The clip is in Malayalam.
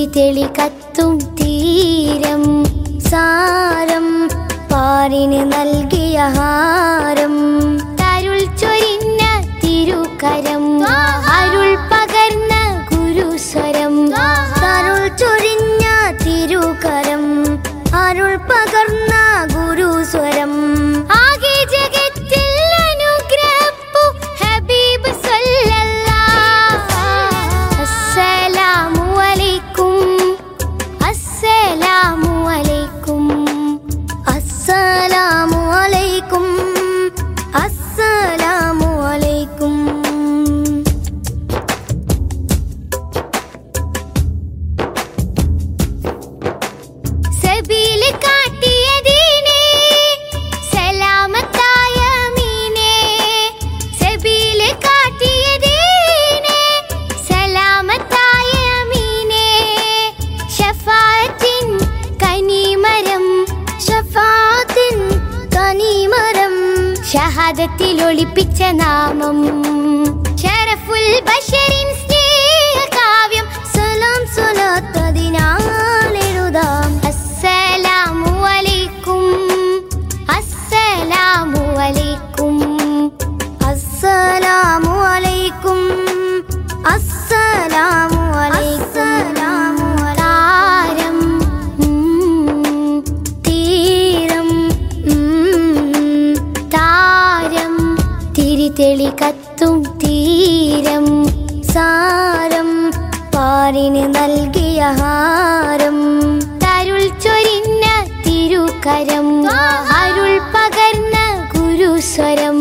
തിരിതെളി കത്തും തീരം സാരം പാരിന് നൽകിയ ഹാരം തരുൾ ചൊരിഞ്ഞ തിരുകരം അരുൾ പകർന്ന ഗുരുസ്വരം തരുൾ ചൊരിഞ്ഞ തിരുകരം അരുൾ പകർന്ന ഗുരുസ്വരം ആകെ ജഗത്തിൽ അനുഗ്രഹപ്പു ഹബീബ് സല്ലല്ലാഹ് അസ്സലാമു അലൈക്കും അസ്സലാമു അലൈക്കും അസ്സലാമു അലൈക്കും അസ്സലാമു അലൈക്കും സബീല് കാട്ടിയ ദീനേ സലാമത്തായ മീനേ സബീല് കാട്ടിയ ദീനേ സലാമത്തായ മീനേ ഷഫാഅത്തിൻ കനിമരം ഷഫാഅത്തിൻ കനിമരം ഷഹാദത്തിൽ ഒളിപ്പിച്ച നാമം ഷറഫുൽ ബഷറിൻ സ്നേഹകാവ്യം സലാം സ്വലാത്തതിനാൽ എഴുതാം അസ്സലാമു അലൈക്കും അസ്സലാമു അലൈക്കും അസ്സലാമു അലൈക്കും അസ്സലാമു അലൈക്കും താരം ഉം, തീരം ഉം, താരം തിരിതെളി കത്തും തീരം സാരം പാരിന് നൽകിയ ഹാരം തരുൾ ചൊരിഞ്ഞ തിരുകരം അരുൾ പകർന്ന ഗുരുസ്വരം